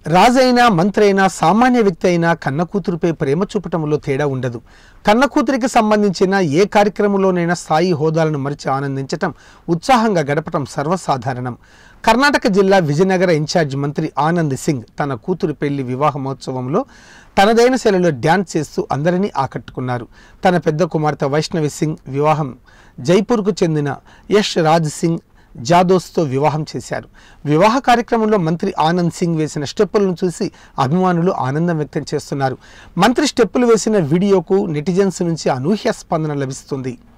రాజైనా మంత్రి అయినా సామాన్య వ్యక్తి అయినా కన్న కూతురుపై ప్రేమ చూపటంలో తేడా ఉండదు కన్న కూతురికి సంబంధించిన ఏ కార్యక్రమంలోనైనా స్థాయి హోదాలను మరిచి ఆనందించటం ఉత్సాహంగా గడపటం సర్వసాధారణం కర్ణాటక జిల్లా విజయనగర ఇన్ఛార్జ్ మంత్రి ఆనంద్ సింగ్ తన కూతురు పెళ్లి వివాహ మహోత్సవంలో తనదైన శైలిలో డ్యాన్స్ చేస్తూ అందరినీ ఆకట్టుకున్నారు తన పెద్ద కుమార్తె వైష్ణవి సింగ్ వివాహం జైపూర్కు చెందిన యష్ రాజ్ సింగ్ జాదోస్తో వివాహం చేశారు వివాహ కార్యక్రమంలో మంత్రి ఆనంద్ సింగ్ వేసిన స్టెప్పులను చూసి అభిమానులు ఆనందం వ్యక్తం చేస్తున్నారు మంత్రి స్టెప్పులు వేసిన వీడియోకు నెటిజన్స్ నుంచి అనూహ్య స్పందన లభిస్తుంది